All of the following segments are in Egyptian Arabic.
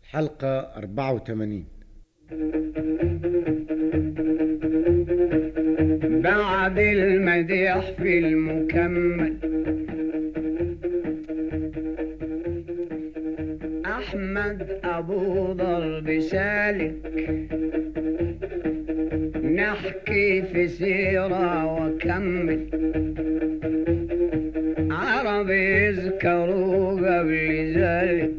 حلقة 84 بعد المديح في المكمل أحمد أبو ضرب سالك نحكي في سيرة وكمل عرب يذكروا قبل ذلك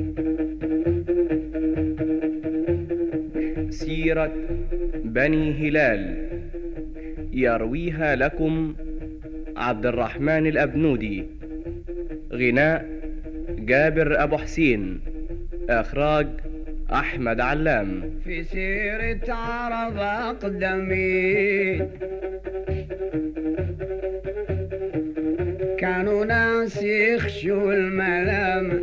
سيرة بني هلال يرويها لكم عبد الرحمن الأبنودي غناء جابر أبو حسين إخراج أحمد علام في سيرة عرب أقدمين كانوا ناس يخشوا الملامة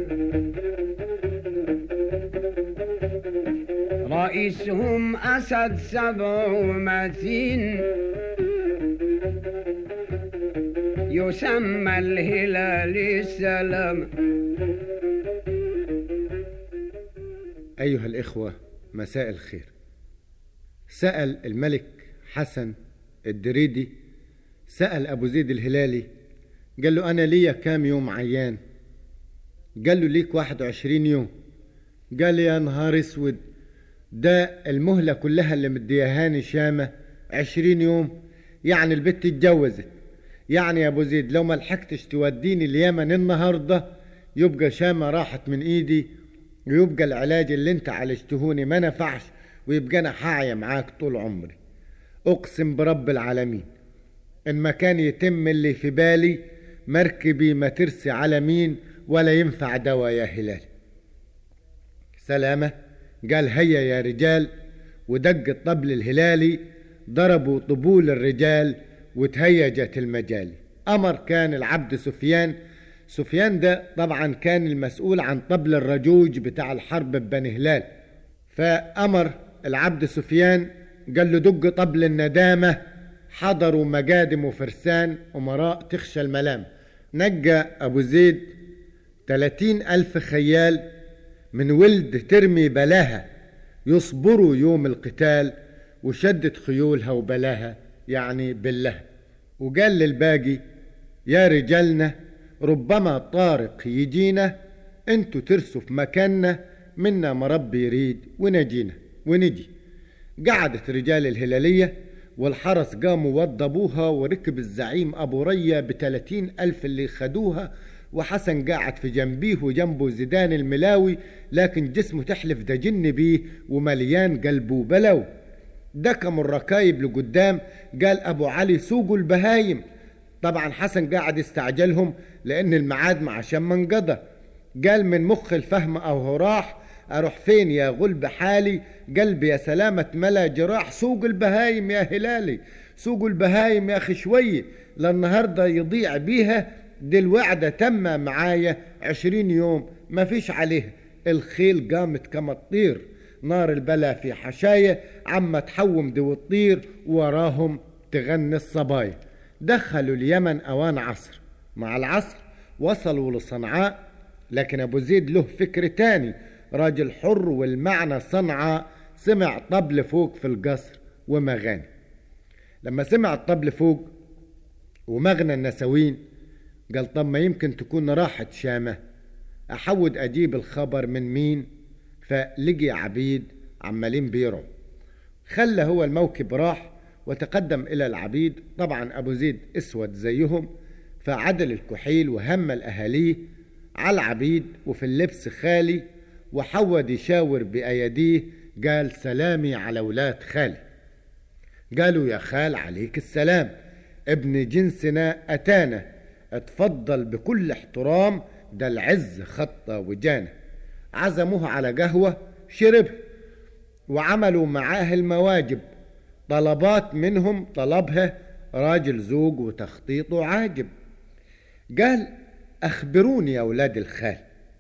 رئيسهم أسد سبع ومتين يسمى الهلال السلام أيها الإخوة مساء الخير سأل الملك حسن الدريدي سأل أبو زيد الهلالي قال له أنا ليا كام يوم عيان قال له ليك واحد وعشرين يوم قال لي يا نهار اسود ده المهلة كلها اللي مديهاني شامة عشرين يوم يعني البت اتجوزت يعني يا ابو زيد لو ما لحقتش توديني اليمن النهارده يبقى شامة راحت من ايدي ويبقى العلاج اللي انت عالجتهوني ما نفعش ويبقى انا حاعية معاك طول عمري اقسم برب العالمين ان ما كان يتم اللي في بالي مركبي ما ترسي على مين ولا ينفع دوا يا هلال سلامة قال هيا يا رجال ودق الطبل الهلالي ضربوا طبول الرجال وتهيجت المجال أمر كان العبد سفيان سفيان ده طبعا كان المسؤول عن طبل الرجوج بتاع الحرب ببني هلال فأمر العبد سفيان قال له دق طبل الندامة حضروا مجادم وفرسان أمراء تخشى الملام نجى أبو زيد تلاتين ألف خيال من ولد ترمي بلاها يصبروا يوم القتال وشدت خيولها وبلاها يعني بالله وقال للباقي يا رجالنا ربما طارق يجينا انتوا ترسوا في مكاننا منا مربي يريد ونجينا ونجي قعدت رجال الهلالية والحرس قاموا وضبوها وركب الزعيم أبو ريا بتلاتين ألف اللي خدوها وحسن قاعد في جنبيه وجنبه زيدان الملاوي لكن جسمه تحلف ده جن بيه ومليان قلبه بلو دكموا الركايب لقدام قال أبو علي سوقوا البهايم طبعا حسن قاعد يستعجلهم لأن الميعاد مع شم انقضى قال من مخ الفهم أو راح أروح فين يا غلب حالي قلبي يا سلامة ملا جراح سوق البهايم يا هلالي سوق البهايم يا أخي شوية للنهاردة يضيع بيها دي الوعدة تم معايا عشرين يوم ما فيش عليه الخيل قامت كما تطير نار البلا في حشاية عما تحوم دي وتطير وراهم تغني الصبايا دخلوا اليمن أوان عصر مع العصر وصلوا لصنعاء لكن أبو زيد له فكر تاني راجل حر والمعنى صنعاء سمع طبل فوق في القصر ومغاني لما سمع الطبل فوق ومغنى النسوين قال طب ما يمكن تكون راحت شامة أحود أجيب الخبر من مين فلقي عبيد عمالين بيرعوا خلى هو الموكب راح وتقدم إلى العبيد طبعا أبو زيد أسود زيهم فعدل الكحيل وهم الأهاليه على العبيد وفي اللبس خالي وحود يشاور بأيديه قال سلامي على ولاد خالي قالوا يا خال عليك السلام ابن جنسنا أتانا اتفضل بكل احترام ده العز خطة وجانا عزموه على قهوة شرب وعملوا معاه المواجب طلبات منهم طلبها راجل زوج وتخطيطه عاجب قال أخبروني يا أولاد الخال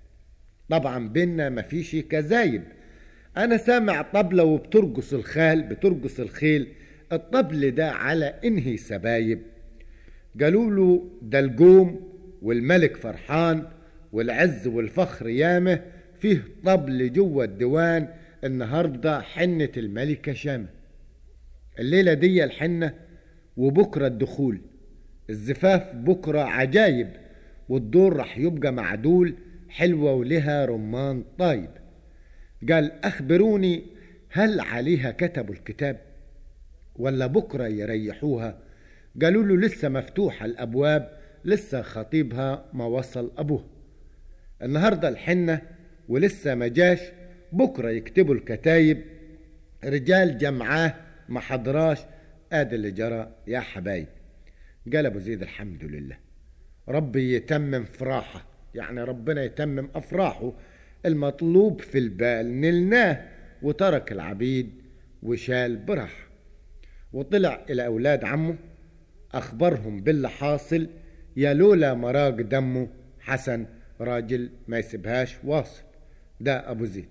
طبعا بينا مفيش كذايب أنا سامع طبلة وبترقص الخال بترقص الخيل الطبل ده على إنهي سبايب قالوا له ده الجوم والملك فرحان والعز والفخر يامه فيه طبل جوه الديوان النهارده حنة الملكة شامة الليلة دي الحنة وبكرة الدخول الزفاف بكرة عجايب والدور رح يبقى معدول حلوة ولها رمان طايب قال أخبروني هل عليها كتبوا الكتاب ولا بكرة يريحوها قالوا له لسه مفتوحة الأبواب لسه خطيبها ما وصل أبوها النهاردة الحنة ولسه ما جاش بكرة يكتبوا الكتايب رجال جمعاه ما حضراش ادي اللي جرى يا حبايب قال ابو زيد الحمد لله ربي يتمم فراحه يعني ربنا يتمم افراحه المطلوب في البال نلناه وترك العبيد وشال براحه وطلع الى اولاد عمه اخبرهم باللي حاصل يا لولا مراق دمه حسن راجل ما يسيبهاش واصل ده ابو زيد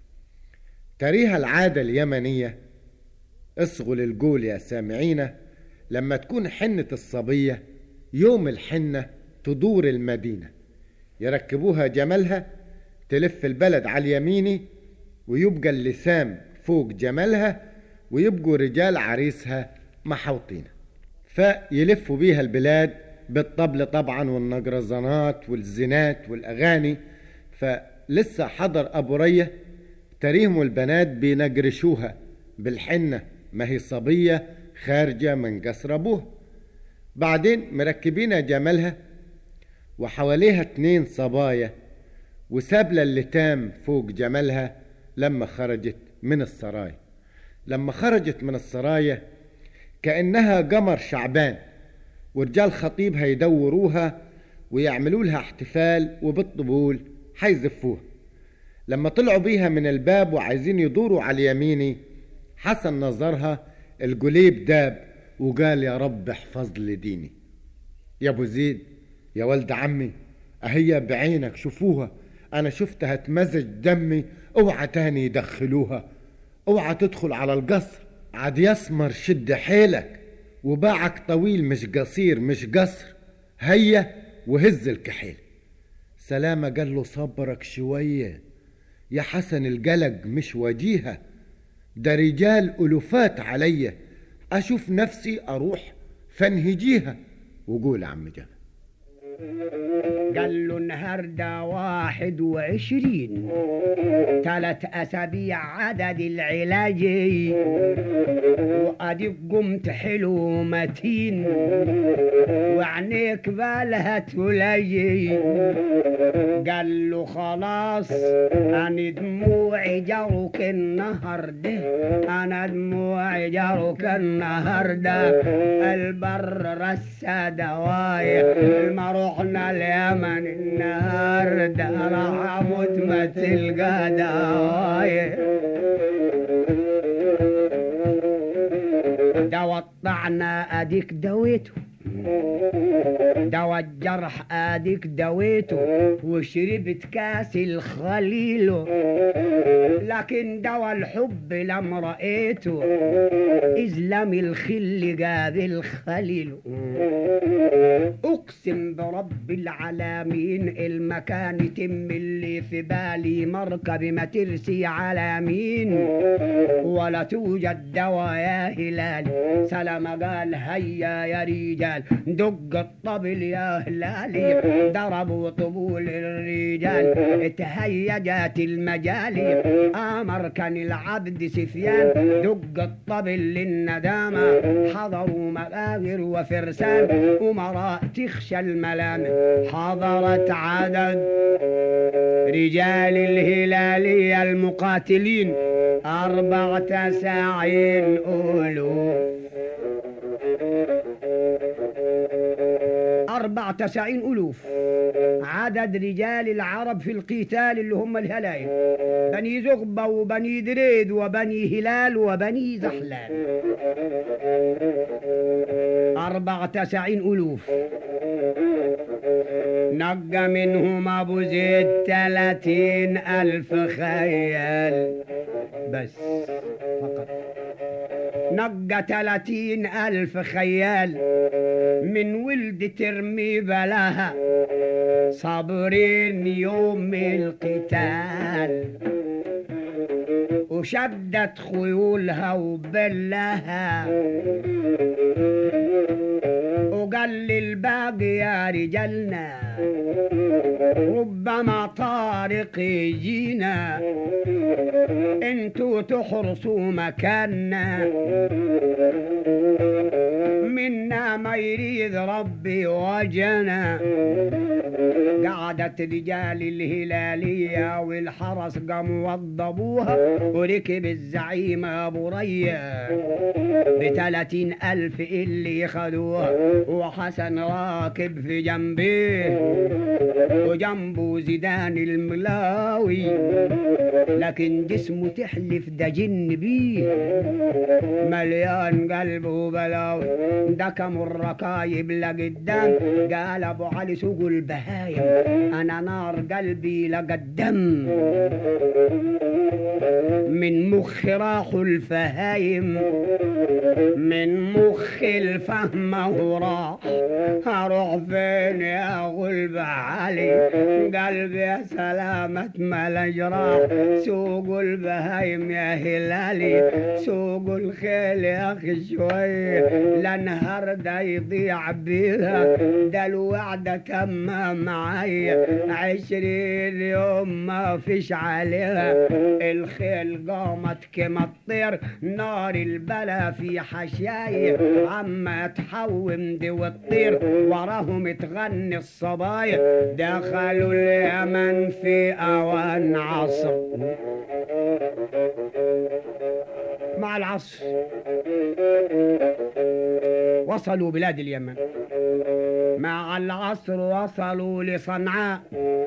تريها العاده اليمنيه اصغوا للقول يا سامعين لما تكون حنة الصبية يوم الحنة تدور المدينة يركبوها جملها تلف البلد على اليميني ويبقى اللسام فوق جملها ويبقوا رجال عريسها محوطين فيلفوا بيها البلاد بالطبل طبعا والنجرزانات والزنات والأغاني فلسه حضر أبو رية تريهم البنات بينجرشوها بالحنة ما هي صبية خارجة من قصر أبوها بعدين مركبين جملها وحواليها اتنين صبايا وسابلة اللتام فوق جملها لما خرجت من السرايا لما خرجت من السرايا كأنها قمر شعبان ورجال خطيبها يدوروها ويعملوا لها احتفال وبالطبول حيزفوها لما طلعوا بيها من الباب وعايزين يدوروا على اليميني حسن نظرها الجليب داب وقال يا رب احفظ لي ديني يا ابو زيد يا ولد عمي اهي بعينك شوفوها انا شفتها تمزج دمي اوعى تاني يدخلوها اوعى تدخل على القصر عاد يسمر شد حيلك وباعك طويل مش قصير مش قصر هيا وهز الكحيل سلامة قال له صبرك شوية يا حسن القلق مش وجيهه ده رجال ألوفات عليا أشوف نفسي أروح فانهجيها وقول يا عم جابر قال له النهاردة واحد وعشرين ثلاث أسابيع عدد العلاج وأديك قمت حلو متين وعينيك بالها تلاجي قال له خلاص أنا دموعي جروك النهاردة أنا دموعي جروك النهاردة البر رسى دوايا ما رحنا اليمن النهاردة راح أموت ما تلقى دوايا دوا الطعنة أديك دويته دوا الجرح اديك دويته وشربت كاس الخليل لكن دوا الحب لم رأيته إذ لم الخل جاب الخليل أقسم برب العالمين المكان يتم اللي في بالي مركب ما ترسي على مين ولا توجد دوا يا هلال سلام قال هيا يا رجال دق الطبل يا هلالي ضربوا طبول الرجال تهيجت المجالي امر كان العبد سفيان دق الطبل للندامة حضروا مغاغر وفرسان أمراء تخشى الملام حضرت عدد رجال الهلالية المقاتلين أربعة ساعين ألوف أربعة تسعين ألوف عدد رجال العرب في القتال اللي هم الهلايل بني زغبة وبني دريد وبني هلال وبني زحلان أربعة تسعين ألوف نقى منهم أبو زيد ثلاثين ألف خيال بس فقط نقى تلاتين ألف خيال من ولد ترمي بلاها صابرين يوم القتال وشدت خيولها وبلها وقال للباقي يا رجالنا ربما طارق يجينا انتوا تحرسوا مكاننا منا ما يريد ربي وجنا قعدت رجال الهلالية والحرس قاموا وضبوها وركب الزعيم أبو ريا بثلاثين ألف اللي خدوها وحسن راكب في جنبه وجنبه زيدان الملاوي لكن جسمه تحلف ده جن بيه مليان قلبه بلاوي ده كم الركايب لقدام قال ابو علي سوق البهايم انا نار قلبي لقدام من مخ راحوا الفهايم من مخ الفهمه راح هروح فين يا غلب علي قلبي يا سلامة ما جراح سوق البهايم يا هلالي سوق الخيل يا اخي شوي لنهار ده يضيع بيها ده الوعدة تم معايا عشرين يوم ما فيش عليها الخيل قامت كما الطير نار البلا في حشاي عما تحوم دي والطير وراهم تغني الصبايا دخلوا اليمن في اوان عصر مع العصر وصلوا بلاد اليمن مع العصر وصلوا لصنعاء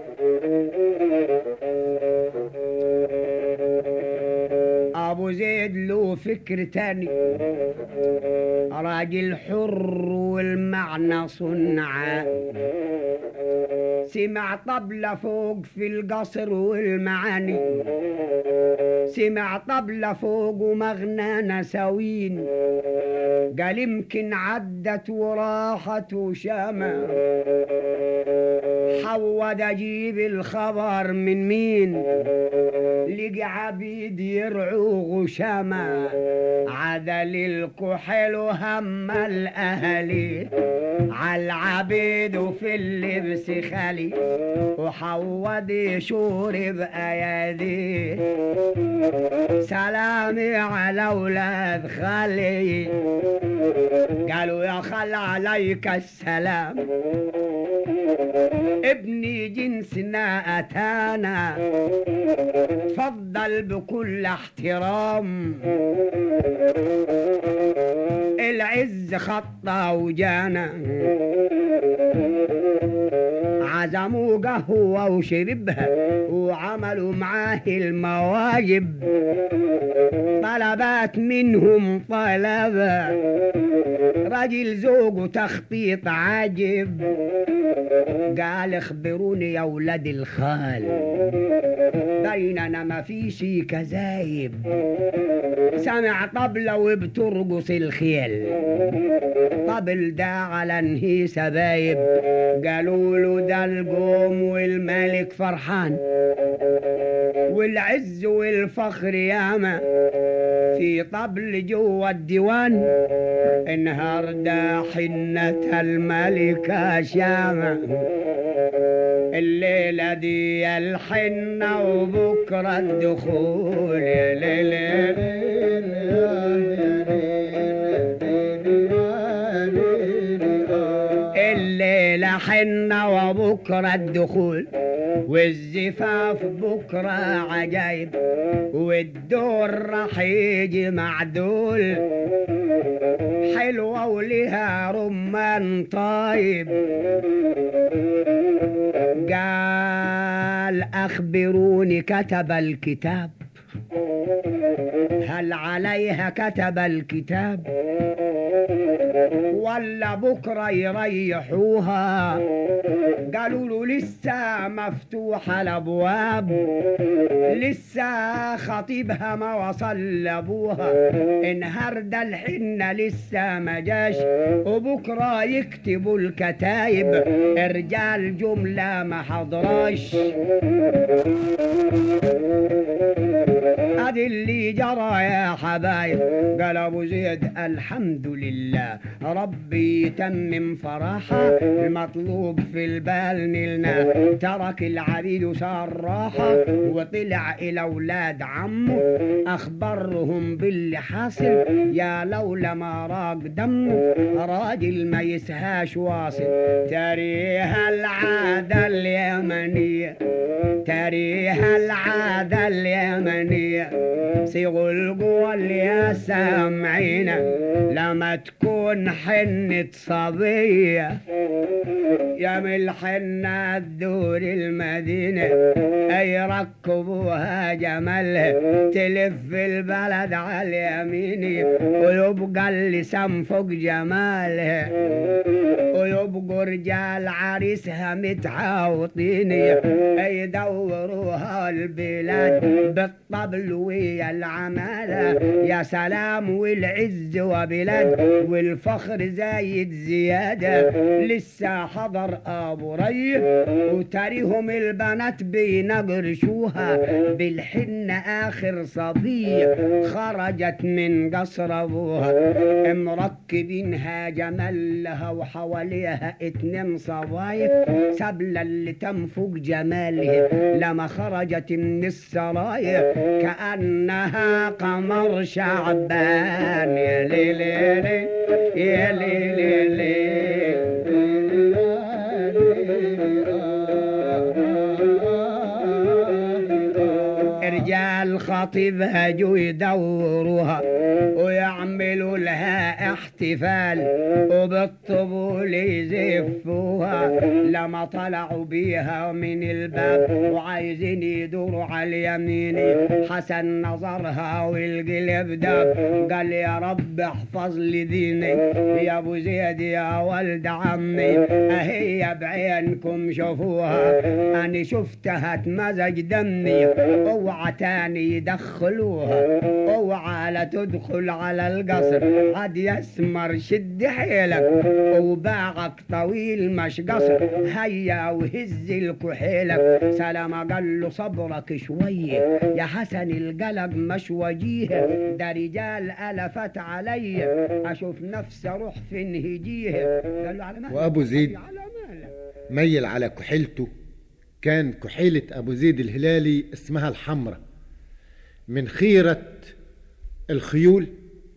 ابو زيد له فكر تاني راجل حر والمعنى صنعاء سمع طبلة فوق في القصر والمعاني سمع طبلة فوق ومغنى نساوين قال يمكن عدت وراحت وشامة حود اجيب الخبر من مين لقى عبيد يرعوا غشامة عدل الكحل وهم الاهالي عالعبيد وفي اللبس خالي وحود يشور بأيادي سلامي على أولاد خالي قالوا يا خال عليك السلام ابني جنسنا أتانا تفضل بكل احترام العز خطة وجانا عزموا قهوة وشربها وعملوا معاه المواجب طلبات منهم طلبة راجل زوجه تخطيط عاجب قال اخبروني يا ولاد الخال بيننا ما فيش كذايب سمع طبلة وبترقص الخيل طبل ده على انهي سبايب قالوا له ده القوم والملك فرحان والعز والفخر ياما في طبل جوا الديوان انهار ده حنة الملكة شامة الليلة دي الحنة وبكرة الدخول يا ليل الليلة حنة وبكرة الدخول والزفاف بكرة عجايب والدور راح يجي معدول حلوة ولها رمان طايب قال أخبروني كتب الكتاب هل عليها كتب الكتاب ولا بكرة يريحوها قالوا له لسه مفتوحة الأبواب لسه خطيبها ما وصل لأبوها انهرد الحنة لسه ما جاش وبكرة يكتبوا الكتايب رجال جملة ما حضراش ادي اللي جرى يا حبايب قال ابو زيد الحمد لله ربي يتمم فرحه المطلوب في البال نلنا ترك العبيد وصار راحه وطلع الى اولاد عمه اخبرهم باللي حاصل يا لولا ما راق دمه راجل ما يسهاش واصل تاريها العاده اليمنيه تاريها العادة اليمنية صيغوا القول يا سامعين لما تكون حنة صبية يا من الحنة تدور المدينة أي ركبوها جمالها تلف البلد على اليمين ويبقى اللسان فوق جمالها ويبقوا رجال عريسها متعاوطين يدوروها البلاد بالطبل ويا العمالة يا سلام والعز وبلاد والفخر زايد زيادة لسه حضر أبو ري وتريهم البنات بينقرشوها بالحنة آخر صبية خرجت من قصر أبوها مركبينها جمالها وحواليها اتنين صبايا سبلة اللي تنفق جمالها لما خرجت من السرايا كأنها قمر شعبان يا ليلي يا ليلي رجال خطيبها جو يدوروها ويعملوا لها احتفال وبالطبول يزفوها لما طلعوا بيها من الباب وعايزين يدوروا على اليمين حسن نظرها والقلب داب قال يا رب احفظ لي ديني يا ابو زيد يا ولد عمي اهي بعينكم شوفوها انا شفتها تمزج دمي اوعى تاني يدخلوها اوعى لا تدخل على القصر عاد يسمر شد حيلك وباعك طويل مش قصر هيا وهز الكحيلك سلام قال له صبرك شوية يا حسن القلب مش وجيه ده رجال ألفت علي أشوف نفسي أروح فين هجيه قال له على مهلك وأبو زيد على مهلك ميل على كحيلته كان كحيلة أبو زيد الهلالي اسمها الحمرة من خيرة الخيول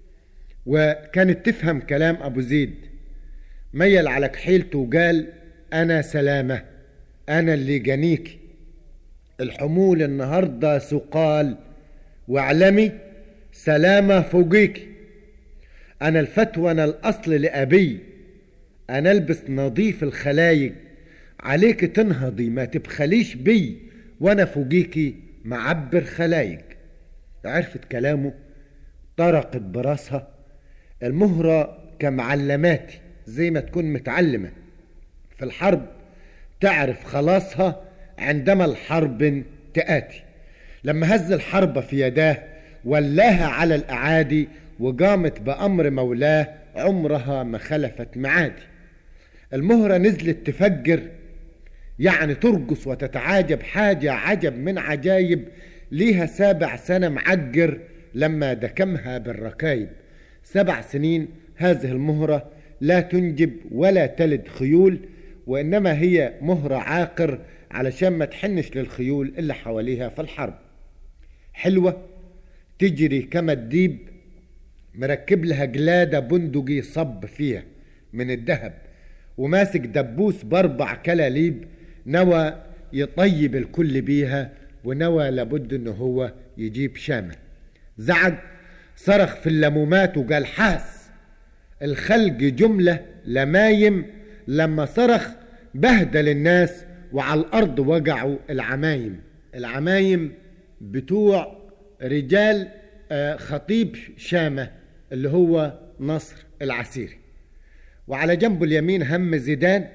وكانت تفهم كلام أبو زيد ميل على كحيلته وقال أنا سلامة أنا اللي جنيك الحمول النهاردة سقال واعلمي سلامة فوقيك أنا الفتوى أنا الأصل لأبي أنا ألبس نظيف الخلايق عليك تنهضي ما تبخليش بي وأنا فوقيكي معبر خلايق عرفت كلامه طرقت براسها المهرة كمعلماتي زي ما تكون متعلمة في الحرب تعرف خلاصها عندما الحرب تآتي لما هز الحرب في يداه ولاها على الأعادي وقامت بأمر مولاه عمرها ما خلفت معادي المهرة نزلت تفجر يعني ترقص وتتعاجب حاجة عجب من عجايب ليها سابع سنة معجر لما دكمها بالركايب سبع سنين هذه المهرة لا تنجب ولا تلد خيول وإنما هي مهرة عاقر علشان ما تحنش للخيول اللي حواليها في الحرب حلوة تجري كما الديب مركب لها جلادة بندقي صب فيها من الذهب وماسك دبوس باربع كلاليب نوى يطيب الكل بيها ونوى لابد انه هو يجيب شامة زعج صرخ في اللمومات وقال حاس الخلق جملة لمايم لما صرخ بهدل الناس وعلى الأرض وقعوا العمايم العمايم بتوع رجال آه، خطيب شامة اللي هو نصر العسيري وعلى جنبه اليمين هم زيدان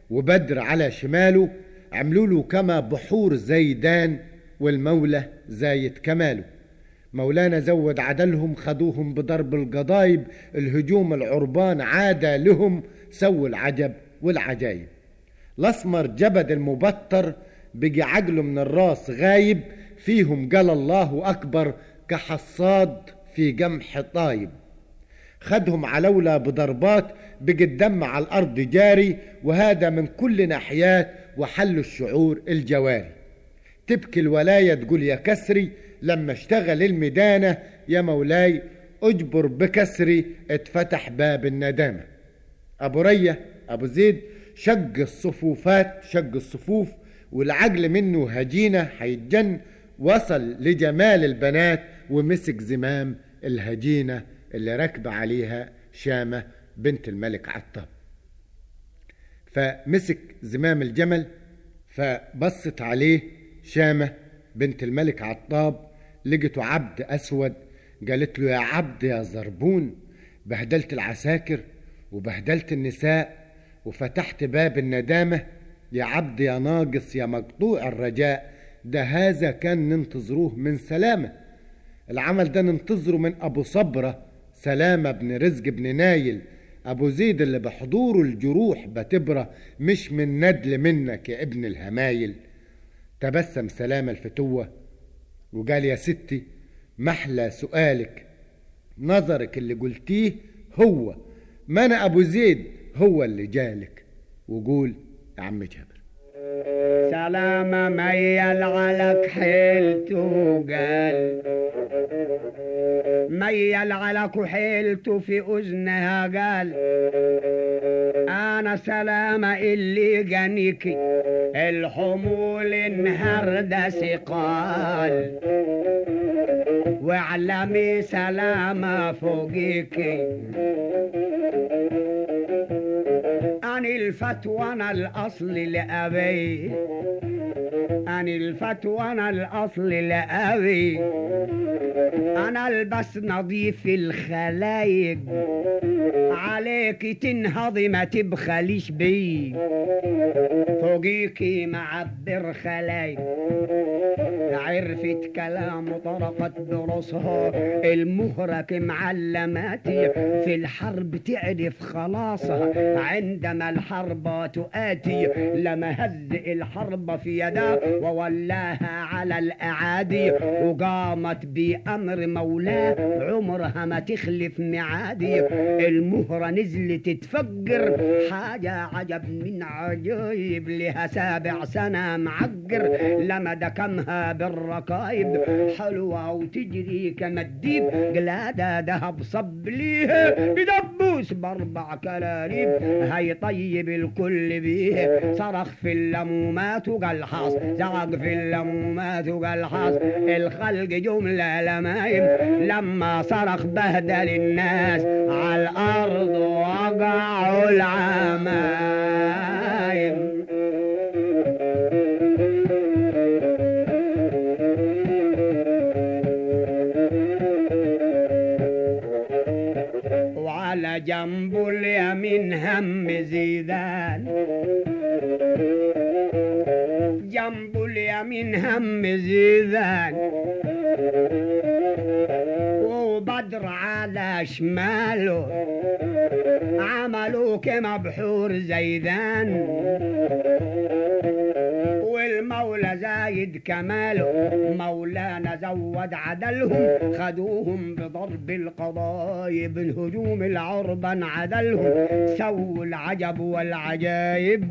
وبدر على شماله عملوا له كما بحور زيدان والمولى زايد كماله مولانا زود عدلهم خدوهم بضرب القضايب الهجوم العربان عاد لهم سووا العجب والعجايب الاسمر جبد المبتر بقي عقله من الراس غايب فيهم قال الله اكبر كحصاد في جمح طايب خدهم علولة بضربات بقى الدم على الارض جاري وهذا من كل ناحيات وحل الشعور الجواري تبكي الولاية تقول يا كسري لما اشتغل الميدانة يا مولاي اجبر بكسري اتفتح باب الندامة ابو رية ابو زيد شق الصفوفات شق الصفوف والعجل منه هجينة هيتجن وصل لجمال البنات ومسك زمام الهجينة اللي راكبة عليها شامة بنت الملك عطاب فمسك زمام الجمل فبصت عليه شامة بنت الملك عطاب لقيته عبد أسود قالت له يا عبد يا زربون بهدلت العساكر وبهدلت النساء وفتحت باب الندامة يا عبد يا ناقص يا مقطوع الرجاء ده هذا كان ننتظروه من سلامة العمل ده ننتظره من أبو صبرة سلامة بن رزق بن نايل أبو زيد اللي بحضوره الجروح بتبرى مش من ندل منك يا ابن الهمايل تبسم سلامة الفتوة وقال يا ستي محلى سؤالك نظرك اللي قلتيه هو ما أنا أبو زيد هو اللي جالك وقول يا عم جابر سلامة ميل على كحيلته قال ميل على كحيلته في أذنها قال أنا سلامة اللي جانيكي الحمول النهاردة ثقال واعلمي سلامة فوقيكي عن الفتوى أنا الأصل لأبي عن الفتوى أنا الأصل لأبي أنا البس نظيف الخلايق عليك تنهضي ما تبخليش بي فوقيكي معبر خلايق عرفت كلام طرقت براسها المهرك معلماتي في الحرب تعرف خلاصها عندما الحرب تؤاتي لما هز الحرب في يده وولاها على الأعادي وقامت بأمر مولاه عمرها ما تخلف معادي المهرة نزلت تفجر حاجة عجب من عجيب لها سابع سنة معقر لما دكمها بالركايب حلوة وتجري كما الديب قلادة دهب صب ليها بدبوس باربع كلاليب هي طيب الكل بيه صرخ في اللمومات وقال حاص زعق في اللمومات وقال حاص الخلق جملة لمايم لما صرخ بهدل الناس على الأرض وقعوا العمايم وعلى جنبه اليمين هم زيدان جنبه اليمين هم زيدان وبدر على شماله عملوا كما بحور زيدان والمولى زايد كماله مولانا زود عدلهم خدوهم بضرب القضايب الهجوم العربا عدلهم سووا العجب والعجايب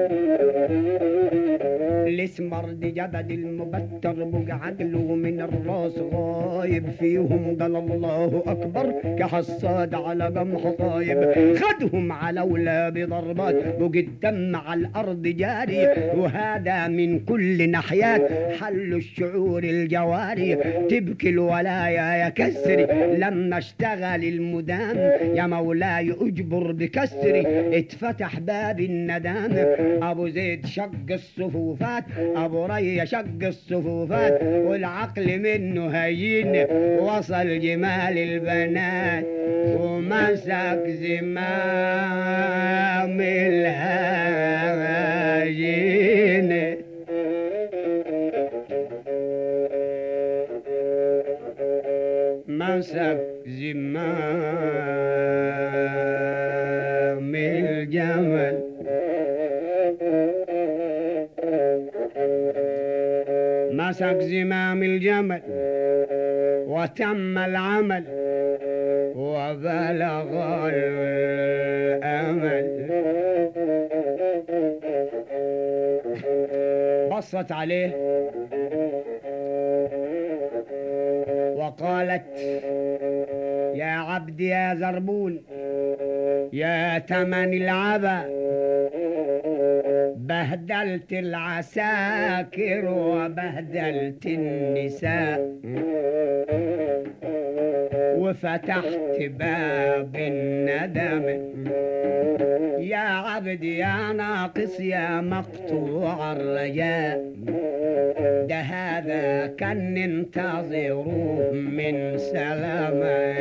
الاسمرد جبد المبتر بقعد له من الراس غايب فيهم قال الله اكبر كحصاد على قمح طايب خدهم على ولا بضربات بقى الدم على الارض جاري وهذا من كل ناحيات حل الشعور الجواري الحواري تبكي الولايا يا كسري لما اشتغل المدام يا مولاي اجبر بكسري اتفتح باب الندام ابو زيد شق الصفوفات ابو ري شق الصفوفات والعقل منه هين وصل جمال البنات ومسك زمام الهاجين مسك زمام الجمل مسك زمام الجمل وتم العمل وبلغ الأمل بصت عليه وقالت يا عبد يا زربون يا تمن العبا بهدلت العساكر وبهدلت النساء وفتحت باب الندم يا عبد يا ناقص يا مقطوع الرجاء ده هذا كان ننتظره من سلامة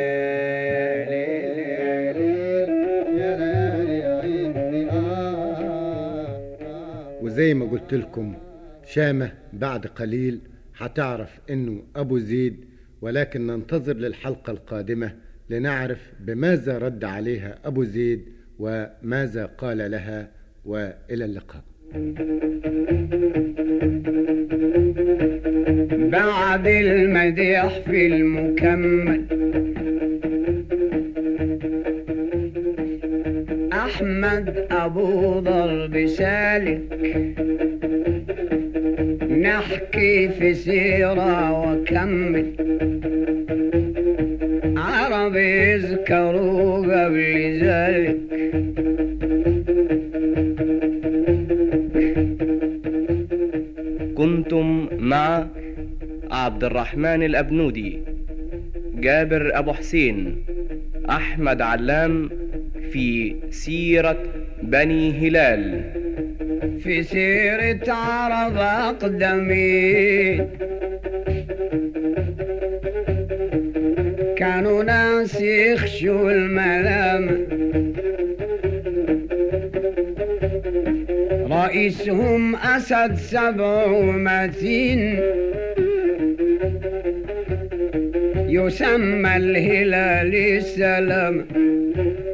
وزي ما قلت لكم شامة بعد قليل هتعرف انه ابو زيد ولكن ننتظر للحلقة القادمة لنعرف بماذا رد عليها ابو زيد وماذا قال لها والى اللقاء بعد المديح في المكمل أحمد أبو ضرب سالك نحكي في سيرة وكمل عرب يذكروا قبل ذلك كنتم مع عبد الرحمن الأبنودي جابر أبو حسين أحمد علام في سيرة بني هلال في سيرة عرب أقدمين كانوا ناس يخشوا الملامة رئيسهم أسد سبع ومتين يسمى الهلال السلام